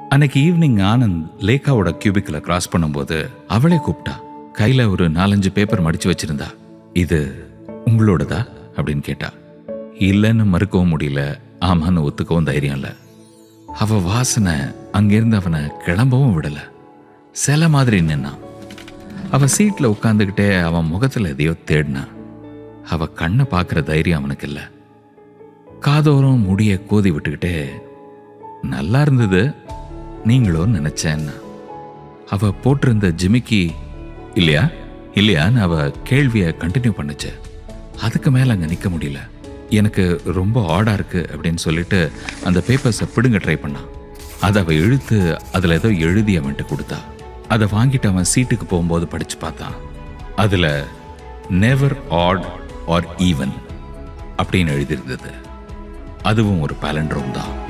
அன்னைக்கு ஈவினிங் ஆனந்த் லேகாவோட கியூபிக்கில் கிராஸ் பண்ணும்போது அவளே கூப்பிட்டா கையில ஒரு நாலஞ்சு பேப்பர் மடிச்சு வச்சிருந்தா இது உங்களோடதா அப்படின்னு கேட்டா இல்லைன்னு மறுக்கவும் முடியல ஆமான்னு ஒத்துக்கவும் தைரியம் இல்லை அவ வாசனை அங்கிருந்து அவனை கிளம்பவும் விடல சில மாதிரி நின்னான் அவ சீட்ல உட்காந்துக்கிட்டே அவன் முகத்துல எதையோ தேடினா அவ கண்ணை பார்க்குற தைரியம் அவனுக்கு இல்லை காதோரம் முடிய கோதி விட்டுக்கிட்டே நல்லா இருந்தது நீங்களும் நினைச்சேன்னா அவ போட்டிருந்த ஜிமிக்கி இல்லையா இல்லையான்னு அவ கேள்வியை கண்டினியூ பண்ணுச்சு அதுக்கு மேல அங்க நிக்க முடியல எனக்கு ரொம்ப ஆடா இருக்கு அப்படின்னு சொல்லிட்டு அந்த பேப்பர்ஸை பிடுங்க ட்ரை பண்ணான் அதை அவ இழுத்து அதுல ஏதோ எழுதி அவன்கிட்ட கொடுத்தா அதை வாங்கிட்டு அவன் சீட்டுக்கு போகும்போது படிச்சு பார்த்தான் அதுல நெவர் ஆட் ஆர் ஈவன் அப்படின்னு எழுதியிருந்தது அதுவும் ஒரு பேலண்ட்ரோம் தான்